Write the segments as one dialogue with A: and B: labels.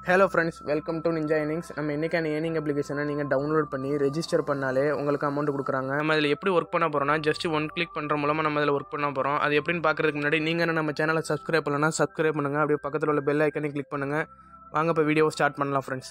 A: hello friends welcome to Ninja Earnings நம்ம இன்றைக்கான earning அப்ளிகேஷனை நீங்கள் டவுன்லோட் பண்ணி ரெஜிஸ்டர் பண்ணாலே உங்களுக்கு அமௌண்ட் கொடுக்குறாங்க நம்ம அதில் எப்படி ஒர்க் பண்ண போகிறோம்னா ஜஸ்ட் ஒன் கிளிக் பண்ணுற மூலமாக நம்ம அதில் ஒர்க் பண்ண போகிறோம் அது எப்படின்னு பார்க்குறதுக்கு முன்னாடி நீங்கள் நம்ம சேனலை சப்ஸ்கிரைப் பண்ணலன்னா சப்ஸ்கிரைப் பண்ணுங்கள் அப்படியே பக்கத்தில் உள்ள பெல் ஐக்கனை கிளிக் பண்ணுங்கள் வாங்க இப்போ வீடியோ ஸ்டார்ட் பண்ணலாம் ஃப்ரெண்ட்ஸ்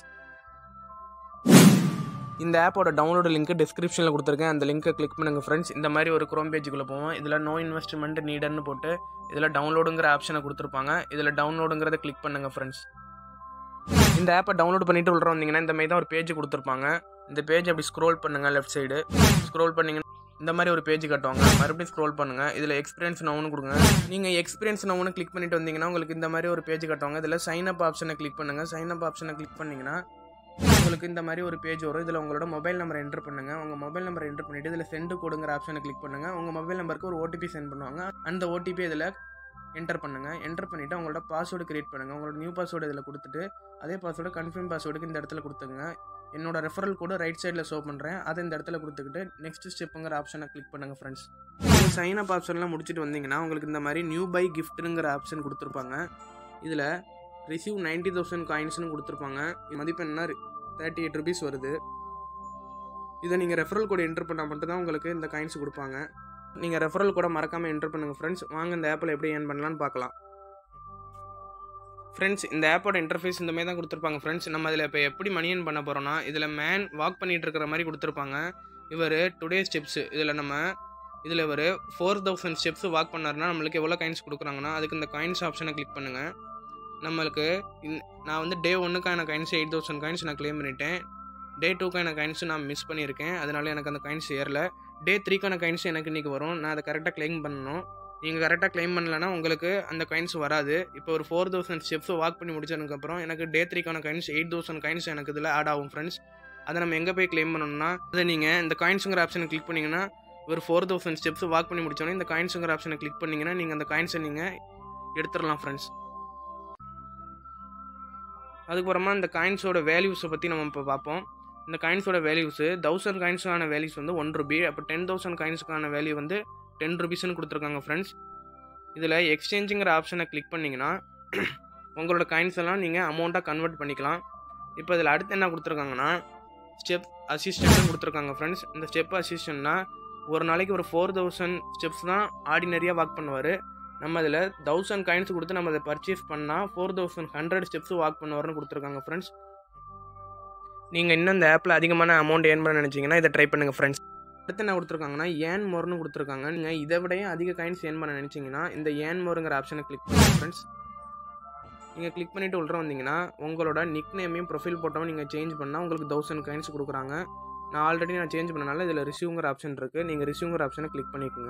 A: இந்த ஆப்போட டவுன்லோடு லிங்க் டிஸ்கிரிப்ஷனில் கொடுத்துருக்கேன் அந்த லிங்க்கை கிளிக் பண்ணுங்கள் ஃப்ரெண்ட்ஸ் இந்த மாதிரி ஒரு குரோம் பேஜுக்குள்ளே போவோம் இதில் நோ இன்வெஸ்ட்மெண்ட் நீடர்னு போட்டு இதில் டவுன்லோடுங்கிற ஆப்ஷனை கொடுத்துருப்பாங்க இதில் டவுன்லோடுங்கிறத கிளிக் பண்ணுங்கள் ஃப்ரெண்ட்ஸ் இந்த ஆப்பை டவுன்லோட் பண்ணிட்டு உள்ள வந்தீங்கன்னா இந்த மாதிரி தான் ஒரு பேஜ் கொடுத்துருப்பாங்க இந்த பேஜ் அப்படி ஸ்க்ரோல் பண்ணுங்கள் லெஃப்ட் சைடு ஸ்க்ரோல் பண்ணிங்கன்னா இந்த மாதிரி ஒரு பேஜ் காட்டுவாங்க மறுபடியும் ஸ்க்ரோல் பண்ணுங்கள் இதில் எக்ஸ்பீரியன்ஸ் நவுன்னு கொடுங்க நீங்கள் எக்ஸ்பீரியன்ஸ் நவுன்னு கிளிக் பண்ணிட்டு வந்தீங்கன்னா உங்களுக்கு இந்த மாதிரி ஒரு பேஜ் காட்டுவாங்க இதில் சைன் அப் ஆப்ஷனை கிளிக் பண்ணுங்கள் சைன் அப் ஆப்ஷனை கிளிக் பண்ணிங்கன்னா உங்களுக்கு இந்த மாதிரி ஒரு பேஜ் வரும் இதில் உங்களோட மொபைல் நம்பரை என்டர் பண்ணுங்கள் உங்கள் மொபைல் நம்பரை என்டர் பண்ணிவிட்டு இதில் சென்டு கொடுங்கிற ஆப்ஷனை கிளிக் பண்ணுங்கள் உங்கள் மொபைல் நம்பருக்கு ஒரு ஓடிபி சென்ட் பண்ணுவாங்க அந்த ஓடிபி இதில் என்டர் பண்ணுங்கள் என்டர் பண்ணிவிட்டு உங்களோட பாஸ்வேர்டு கிரியேட் பண்ணுங்கள் உங்களோட நியூ பாஸ்வேர்டு இதில் கொடுத்துட்டு அதே பாஸ்வேர்டு கன்ஃபார்ம் பாஸ்வேர்டுக்கு இந்த இடத்துல கொடுத்துங்க என்னோட ரெஃபரல் கூட ரைட் சைடில் ஷோ பண்ணுறேன் அதை இந்த இடத்துல கொடுத்துக்கிட்டு நெக்ஸ்ட் ஸ்டெப்புங்கிற ஆப்ஷனை கிளிக் பண்ணுங்கள் ஃப்ரெண்ட்ஸ் நீங்கள் சைன் அப் ஆப்ஷன்லாம் முடிச்சுட்டு வந்தீங்கன்னா உங்களுக்கு இந்த மாதிரி நியூ பை கிஃப்ட்டுங்கிற ஆப்ஷன் கொடுத்துருப்பாங்க இதில் ரிசீவ் நைன்டி தௌசண்ட் காயின்ஸ்னு கொடுத்துருப்பாங்க மதிப்பு என்ன தேர்ட்டி எயிட் ருபீஸ் வருது இதை நீங்கள் ரெஃபரல் கோட் என்டர் பண்ணால் மட்டும்தான் உங்களுக்கு இந்த காயின்ஸ் கொடுப்பாங்க நீங்கள் ரெஃபரல் கூட மறக்காமல் என்டர் பண்ணுங்கள் ஃப்ரெண்ட்ஸ் வாங்க இந்த ஆப்பில் எப்படி ஏர்ன் பண்ணலான்னு பார்க்கலாம் ஃப்ரெண்ட்ஸ் இந்த ஆப்போட இன்டர்ஃபேஸ் இந்த மாதிரி தான் கொடுத்துருப்பாங்க ஃப்ரெண்ட்ஸ் நம்ம அதில் இப்போ எப்படி மணி ஏர்ன் பண்ண போகிறோம்னா இதில் மேன் வாக் பண்ணிகிட்டு இருக்கிற மாதிரி கொடுத்துருப்பாங்க இவர் டுடே ஸ்டெப்ஸ் இதில் நம்ம இதில் இவர் ஃபோர் தௌசண்ட் ஸ்டெப்ஸ் வாக் பண்ணாருன்னா நம்மளுக்கு எவ்வளோ காயின்ஸ் கொடுக்குறாங்கன்னா அதுக்கு இந்த காயின்ஸ் ஆப்ஷனை கிளிக் பண்ணுங்கள் நம்மளுக்கு நான் வந்து டே ஒன்றுக்கான காயின்ஸ் எயிட் தௌசண்ட் காயின்ஸ் நான் க்ளைம் பண்ணிட்டேன் டே டூக்கான காயின்ஸ் நான் மிஸ் பண்ணியிருக்கேன் அதனால எனக்கு அந்த காயின்ஸ் ஏறல டே த்ரீக்கான காயின்ஸ் எனக்கு இன்றைக்கி வரும் நான் அதை கரெக்டாக க்ளைம் பண்ணணும் நீங்கள் கரெக்டாக க்ளைம் பண்ணலன்னா உங்களுக்கு அந்த காயின்ஸ் வராது இப்போ ஒரு ஃபோர் தௌசண்ட் ஸ்டெப்ஸ் வாக் பண்ணி முடிச்சதுக்கப்புறம் எனக்கு டே த்ரீக்கான காயின்ஸ் எயிட் தௌசண்ட் காயின்ஸ் எனக்கு இதில் ஆட் ஆகும் ஃப்ரெண்ட்ஸ் அதை நம்ம எங்கே போய் க்ளைம் பண்ணணும்னா அதை நீங்கள் இந்த காயின்ஸுங்கிற ஆப்ஷனை கிளிக் பண்ணிங்கன்னா ஒரு ஃபோர் தௌசண்ட் ஸ்டெப்ஸ் வாக் பண்ணி முடிச்சோடனே இந்த காயின்ஸுங்கிற ஆப்ஷனை கிளிக் பண்ணிங்கன்னா நீங்கள் அந்த காயின்ஸை நீங்கள் எடுத்துடலாம் ஃப்ரெண்ட்ஸ் அதுக்கப்புறமா இந்த காயின்ஸோட வேல்யூஸை பற்றி நம்ம இப்போ பார்ப்போம் இந்த காயின்ஸோட வேல்யூஸு தௌசண்ட் காயின்ஸுக்கான வேல்யூஸ் வந்து ஒன் ருபி அப்போ டென் தௌசண்ட் காயின்ஸுக்கான வேல்யூ வந்து டென் ருபீஸ்னு கொடுத்துருக்காங்க ஃப்ரெண்ட்ஸ் இதில் எக்ஸ்சேஞ்சுங்கிற ஆப்ஷனை கிளிக் பண்ணிங்கன்னா உங்களோட காயின்ஸ் எல்லாம் நீங்கள் அமௌண்ட்டாக கன்வெர்ட் பண்ணிக்கலாம் இப்போ இதில் அடுத்து என்ன கொடுத்துருக்காங்கன்னா ஸ்டெப் அசிஸ்டன்ட்னு கொடுத்துருக்காங்க ஃப்ரெண்ட்ஸ் இந்த ஸ்டெப் அசிஸ்டன்ட்னா ஒரு நாளைக்கு ஒரு ஃபோர் தௌசண்ட் ஸ்டெப்ஸ் தான் ஆர்டினரியாக வாக் பண்ணுவார் நம்ம அதில் தௌசண்ட் காயின்ஸ் கொடுத்து நம்ம அதை பர்ச்சேஸ் பண்ணால் four thousand hundred steps walk பண்ணுவார்னு கொடுத்துருக்காங்க ஃப்ரெண்ட்ஸ் நீங்கள் இன்னும் இந்த ஆப்பில் அதிகமான அமௌண்ட் ஏர்ன் பண்ண நினச்சிங்கன்னா இதை ட்ரை பண்ணுங்கள் ஃப்ரெண்ட்ஸ் அடுத்து என்ன கொடுத்துருக்காங்கன்னா ஏன் மோர்னு கொடுத்துருக்காங்க நீங்கள் இதை விடையும் அதிக காயின்ஸ் ஏர்ன் பண்ண நினச்சிங்கன்னா இந்த ஏன் மோருங்கிற ஆப்ஷனை கிளிக் பண்ணுங்கள் ஃப்ரெண்ட்ஸ் நீங்கள் கிளிக் பண்ணிவிட்டு உள்ள வந்தீங்கன்னா உங்களோட நிக் நேமையும் ப்ரொஃபைல் போட்டோம் நீங்கள் சேஞ்ச் பண்ணால் உங்களுக்கு தௌசண்ட் காயின்ஸ் கொடுக்குறாங்க நான் ஆல்ரெடி நான் சேஞ்ச் பண்ணனால இதில் ரிசீவ்ங்கிற ஆப்ஷன் இருக்குது நீங்கள் ரிசீவ்ங்கிற ஆப்ஷனை கிளிக் பண்ணிக்கோங்க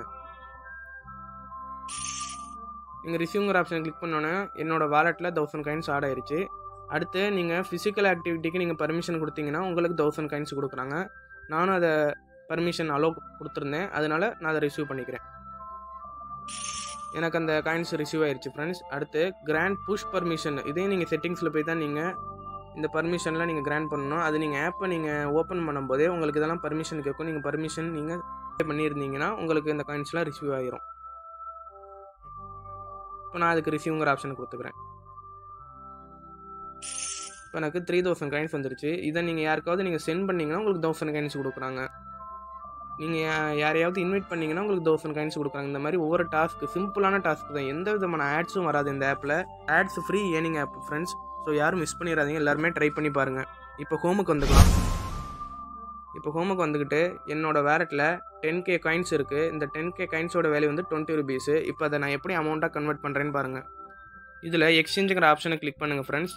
A: நீங்கள் ரிசீவ்ங்கிற ஆப்ஷனை கிளிக் பண்ணோன்னே என்னோடய வாலெட்டில் தௌசண்ட் காயின்ஸ் ஆட் ஆயிடுச்சு அடுத்து நீங்கள் ஃபிசிக்கல் ஆக்டிவிட்டிக்கு நீங்கள் பர்மிஷன் கொடுத்தீங்கன்னா உங்களுக்கு தௌசண்ட் காயின்ஸ் கொடுக்குறாங்க நானும் அதை பர்மிஷன் அலோவ் கொடுத்துருந்தேன் அதனால் நான் அதை ரிசீவ் பண்ணிக்கிறேன் எனக்கு அந்த காயின்ஸ் ரிசீவ் ஆயிடுச்சு ஃப்ரெண்ட்ஸ் அடுத்து கிராண்ட் புஷ் பர்மிஷன் இதே நீங்கள் செட்டிங்ஸில் போய் தான் நீங்கள் இந்த பர்மிஷன்லாம் நீங்கள் கிராண்ட் பண்ணணும் அது நீங்கள் ஆப்பை நீங்கள் ஓப்பன் பண்ணும்போதே உங்களுக்கு இதெல்லாம் பர்மிஷன் கேட்கும் நீங்கள் பர்மிஷன் நீங்கள் பண்ணியிருந்தீங்கன்னா உங்களுக்கு இந்த காயின்ஸ்லாம் ரிசீவ் ஆகிரும் இப்போ நான் அதுக்கு ரிசீவ்ங்கிற ஆப்ஷன் கொடுத்துக்கிறேன் இப்போ எனக்கு த்ரீ தௌசண்ட் காயின்ஸ் வந்துருச்சு இதை நீங்கள் யாருக்காவது நீங்கள் சென்ட் பண்ணிங்கன்னா உங்களுக்கு தௌசண்ட் காயின்ஸ் கொடுக்குறாங்க நீங்கள் யாரையாவது இன்வைட் பண்ணிங்கன்னா உங்களுக்கு தௌசண்ட் காயின்ஸ் கொடுக்குறாங்க இந்த மாதிரி ஒவ்வொரு டாஸ்க்கு சிம்பிளான டாஸ்க் தான் எந்த விதமான ஆட்ஸும் வராது இந்த ஆப்பில் ads free earning app friends so யாரும் மிஸ் பண்ணிடாதீங்க எல்லாருமே ட்ரை பண்ணி பாருங்கள் இப்போ ஹோமுக்கு வந்துக்கலாம் இப்போ ஹோமுக்கு வந்துக்கிட்டு என்னோட வேலெட்டில் டென் கே காயின்ஸ் இருக்குது இந்த டென் கே காயின்ஸோட வேல்யூ வந்து டுவெண்ட்டி ருபீஸு இப்போ அதை நான் எப்படி அமௌண்ட்டாக கன்வெர்ட் பண்ணுறேன்னு பாருங்கள் இதில் எக்ஸ்சேஞ்சுங்கிற ஆப்ஷனை கிளிக் பண்ணுங்கள் ஃப்ரெண்ட்ஸ்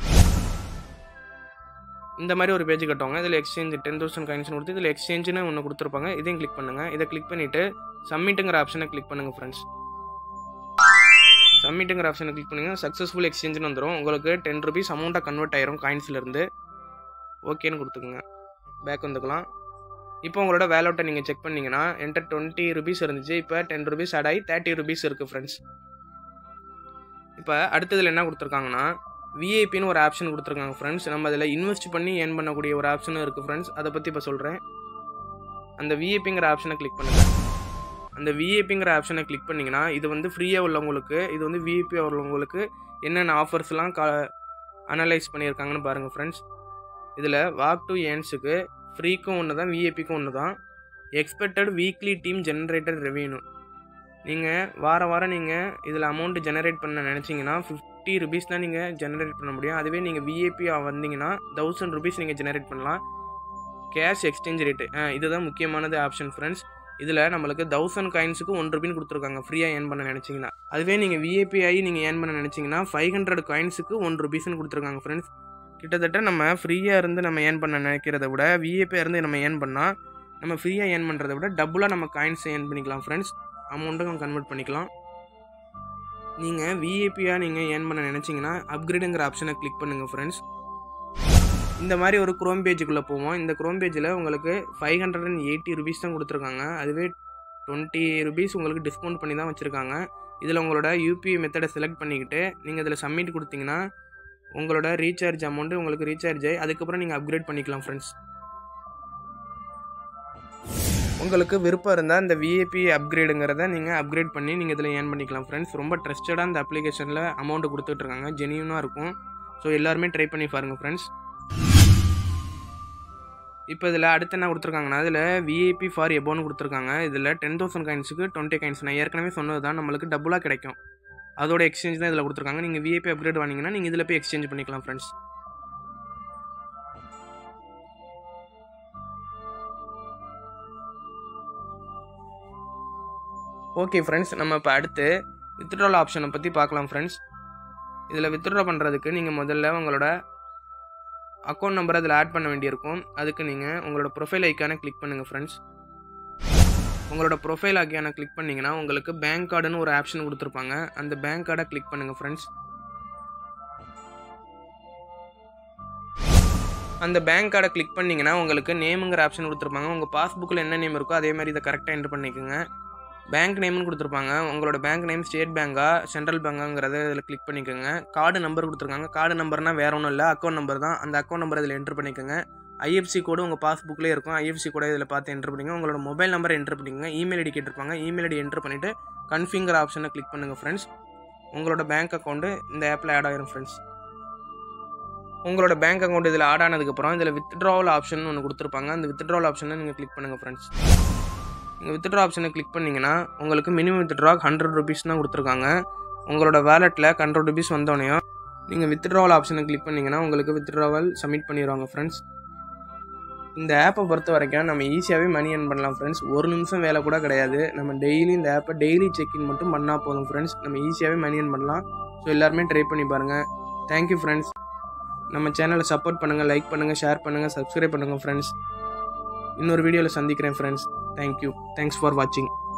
A: இந்த மாதிரி ஒரு பேஜ் கட்டுவாங்க இதில் எக்ஸ்சேஞ்ச் டென் தௌசண்ட் காயின்ஸ் கொடுத்து இதில் எக்ஸ்சேஞ்சுன்னு ஒன்று கொடுத்துருப்பாங்க இதையும் கிளிக் பண்ணுங்கள் இதை கிளிக் பண்ணிவிட்டு சப்மிட்டுங்கிற ஆப்ஷனை கிளிக் பண்ணுங்கள் ஃப்ரெண்ட்ஸ் சப்மிட்டுங்கிற ஆப்ஷனை கிளிக் பண்ணுங்கள் சக்ஸஸ்ஃபுல் எக்ஸ்சேஞ்சுன்னு வந்துடும் உங்களுக்கு டென் ருபீஸ் அமௌண்ட்டாக கன்வெர்ட் ஆயிரும் காயின்ஸ்லேருந்து ஓகேன்னு கொடுத்துக்குங்க பேக் வந்துக்கலாம் இப்போ உங்களோட வேலோட்டை நீங்கள் செக் பண்ணிங்கன்னா என்கிட்ட டுவெண்ட்டி ருபீஸ் இருந்துச்சு இப்போ டென் ருபீஸ் ஆட் ஆகி தேர்ட்டி ருபீஸ் இருக்குது ஃப்ரெண்ட்ஸ் இப்போ அடுத்ததில் என்ன கொடுத்துருக்காங்கன்னா விஐபின்னு ஒரு ஆப்ஷன் கொடுத்துருக்காங்க ஃப்ரெண்ட்ஸ் நம்ம அதில் இன்வெஸ்ட் பண்ணி ஏர்ன் பண்ணக்கூடிய ஒரு ஆப்ஷனும் இருக்குது ஃப்ரெண்ட்ஸ் அதை பற்றி இப்போ சொல்கிறேன் அந்த விஐபிங்கிற ஆப்ஷனை கிளிக் பண்ணுங்கள் அந்த விஐபிங்கிற ஆப்ஷனை கிளிக் பண்ணிங்கன்னா இது வந்து ஃப்ரீயாக உள்ளவங்களுக்கு இது வந்து விஐபி உள்ளவங்களுக்கு என்னென்ன ஆஃபர்ஸ்லாம் கா அனலைஸ் பண்ணியிருக்காங்கன்னு பாருங்கள் ஃப்ரெண்ட்ஸ் இதில் வாக் டு ஏன்ஸுக்கு ஃப்ரீக்கும் ஒன்று தான் விஏபிக்கும் ஒன்று தான் expected weekly team generated revenue நீங்கள் வார வாரம் நீங்கள் இதில் அமௌண்ட் ஜெனரேட் பண்ண நினச்சிங்கன்னா ஃபிஃப்டி ருபீஸ் தான் நீங்கள் ஜெனரேட் பண்ண முடியும் அதுவே நீங்கள் விஏபி வந்தீங்கன்னா தௌசண்ட் ருபீஸ் நீங்கள் ஜெனரேட் பண்ணலாம் கேஷ் எக்ஸ்சேஞ்ச் ரேட்டு இதுதான் முக்கியமானது ஆப்ஷன் ஃப்ரெண்ட்ஸ் இதில் நம்மளுக்கு தௌசண்ட் காயின்ஸுக்கு ஒன் ருபின்னு கொடுத்துருக்காங்க ஃப்ரீயாக ஏர்ன் பண்ண நினச்சிங்கன்னா அதுவே நீங்கள் விஏபி ஆகி நீங்கள் ஏர்ன் பண்ண நினச்சிங்கன்னா ஃபைவ் ஹண்ட்ரட் காயின்ஸுக்கு ஒன் ருபீஸ்னு கொடுத்துருக்காங்க ஃப்ரெண்ட்ஸ் கிட்டத்தட்ட நம்ம ஃப்ரீயாக இருந்து நம்ம ஏர்ன் பண்ண நினைக்கிறத விட விஏபியாக இருந்து நம்ம ஏர்ன் பண்ணால் நம்ம ஃப்ரீயாக ஏர்ன் பண்ணுறத விட டபுளாக நம்ம காயின்ஸ் ஏர்ன் பண்ணிக்கலாம் ஃப்ரெண்ட்ஸ் அமௌண்ட்டும் கன்வெர்ட் பண்ணிக்கலாம் நீங்கள் விஏபியாக நீங்கள் ஏர்ன் பண்ண நினச்சிங்கன்னா அப்கிரேடுங்கிற ஆப்ஷனை கிளிக் பண்ணுங்கள் ஃப்ரெண்ட்ஸ் இந்த மாதிரி ஒரு குரோம் பேஜுக்குள்ளே போவோம் இந்த குரோம் பேஜில் உங்களுக்கு five hundred and eighty rupees தான் கொடுத்துருக்காங்க அதுவே டுவெண்ட்டி ருபீஸ் உங்களுக்கு டிஸ்கவுண்ட் பண்ணி தான் வச்சுருக்காங்க இதில் உங்களோட யூபிஐ மெத்தடை செலக்ட் பண்ணிக்கிட்டு நீங்கள் இதில் சப்மிட் கொடுத்தீங்கன்னா உங்களோட ரீசார்ஜ் அமௌண்ட்டு உங்களுக்கு ரீசார்ஜ் ஆகி அதுக்கப்புறம் நீங்கள் அப்கிரேட் பண்ணிக்கலாம் ஃப்ரெண்ட்ஸ் உங்களுக்கு விருப்பம் இருந்தால் இந்த விஏபி அப்கிரேடுங்கிறத நீங்கள் அப்கிரேட் பண்ணி நீங்கள் இதில் ஏர்ன் பண்ணிக்கலாம் ஃப்ரெண்ட்ஸ் ரொம்ப ட்ரஸ்டடாக இந்த அப்ளிகேஷனில் அமௌண்ட் கொடுத்துட்ருக்காங்க ஜெனியூனாக இருக்கும் ஸோ எல்லாருமே ட்ரை பண்ணி பாருங்கள் ஃப்ரெண்ட்ஸ் இப்போ இதில் அடுத்து என்ன கொடுத்துருக்காங்கன்னா இதில் விஐபி ஃபார் எபோன்னு கொடுத்துருக்காங்க இதில் டென் தௌசண்ட் காயின்ஸுக்கு டுவெண்ட்டி காயின்ஸ் நான் ஏற்கனவே சொன்னது தான் நம்மளுக்கு டபுளாக கிடைக்கும் அதோட எக்ஸ்சேஞ்ச் தான் இதில் கொடுத்துருக்காங்க நீங்கள் விஐபி அப்கிரேட் வாங்கிங்கன்னா நீங்கள் இதில் போய் எக்ஸ்சேஞ்ச் பண்ணிக்கலாம் ஃப்ரெண்ட்ஸ் ஓகே ஃப்ரெண்ட்ஸ் நம்ம இப்போ அடுத்து வித்ட்ரால் ஆப்ஷனை பற்றி பார்க்கலாம் ஃப்ரெண்ட்ஸ் இதில் வித்ட்ரா பண்ணுறதுக்கு நீங்கள் முதல்ல உங்களோட அக்கௌண்ட் நம்பர் அதில் ஆட் பண்ண வேண்டியிருக்கும் அதுக்கு நீங்கள் உங்களோட ப்ரொஃபைல் ஐக்கானை கிளிக் பண்ணுங்கள் ஃப்ரெண்ட்ஸ் உங்களோட ப்ரொஃபைல் ஐக்கானை கிளிக் பண்ணிங்கன்னா உங்களுக்கு பேங்க் கார்டுன்னு ஒரு ஆப்ஷன் கொடுத்துருப்பாங்க அந்த பேங்க் கார்டை கிளிக் பண்ணுங்கள் ஃப்ரெண்ட்ஸ் அந்த பேங்க் கார்டை கிளிக் பண்ணிங்கன்னா உங்களுக்கு நேமுங்கிற ஆப்ஷன் கொடுத்துருப்பாங்க உங்கள் பாஸ்புக்கில் என்ன நேம் இருக்கோ அதே மாதிரி இதை கரெக்டாக என்ட்ரு பண்ணிக்கோங்க பேங்க் நேம்னு கொடுத்துருப்பாங்க உங்களோட பேங்க் நேம் ஸ்டேட் பேங்கா சென்ட்ரல் பேங்காங்கிறத இதில் கிளிக் பண்ணிக்கோங்க கார்டு நம்பர் கொடுத்துருக்காங்க கார்டு நம்பர்னால் வேறு ஒன்றும் இல்லை அக்கௌண்ட் நம்பர் தான் அந்த அக்கௌண்ட் நம்பர் இதில் என்ட்ரு பண்ணிக்கோங்க ஐஎஃப்சி கோடு உங்கள் பாஸ்புக்லேயே இருக்கும் ஐஎஃப்சி கோடை இதில் பார்த்து என்ட்ரு பண்ணிங்க உங்களோட மொபைல் நம்பர் என்ட்ரு பண்ணிக்கோங்க இமெயில் ஐடி கேட்டிருப்பாங்க இமெயில் ஐடி என்ட்ரு பண்ணிவிட்டு கன்ஃபிங்கர் ஆப்ஷனை கிளிக் பண்ணுங்கள் ஃப்ரெண்ட்ஸ் உங்களோட பேங்க் அக்கௌண்ட்டு இந்த ஆப்பில் ஆட் ஆகிரும் ஃப்ரெண்ட்ஸ் உங்களோட பேங்க் அக்கௌண்ட் இதில் ஆட் ஆனதுக்கப்புறம் இதில் வித்ட்ராவல் ஆப்ஷன் ஒன்று கொடுத்துருப்பாங்க அந்த வித்ட்ராவல் ஆப்ஷனை நீங்கள் கிளிக் பண்ணுங்கள் ஃப்ரெண்ட்ஸ் நீங்கள் வித்ட்ரா ஆப்ஷனை கிளிக் பண்ணிங்கன்னா உங்களுக்கு மினிமம் வித்ட்ரா ஹண்ட்ரட் ருபீஸ் தான் கொடுத்துருக்காங்க உங்களோட வேலெட்டில் ஹண்ட்ரட் ருபீஸ் வந்தோடனையும் நீங்கள் வித்ட்ராவல் ஆப்ஷனை கிளிக் பண்ணிங்கன்னா உங்களுக்கு வித்ட்ராவல் சப்மிட் பண்ணிடுவாங்க ஃப்ரெண்ட்ஸ் இந்த ஆப்பை பொறுத்த வரைக்கும் நம்ம ஈஸியாகவே மணி earn பண்ணலாம் ஃப்ரெண்ட்ஸ் ஒரு நிமிஷம் வேலை கூட கிடையாது நம்ம டெய்லி இந்த ஆப்பை டெய்லி செக்இன் மட்டும் பண்ணால் போதும் ஃப்ரெண்ட்ஸ் நம்ம ஈஸியாகவே மணி earn பண்ணலாம் ஸோ எல்லாருமே ட்ரை பண்ணி பாருங்கள் தேங்க்யூ ஃப்ரெண்ட்ஸ் நம்ம சேனலை சப்போர்ட் பண்ணுங்கள் லைக் பண்ணுங்கள் ஷேர் பண்ணுங்கள் சப்ஸ்கிரைப் பண்ணுங்கள் ஃப்ரெண்ட்ஸ் இன்னொரு வீடியோவில் சந்திக்கிறேன் ஃப்ரெண்ட்ஸ் தேங்க்யூ தேங்க்ஸ் ஃபார் வாட்சிங்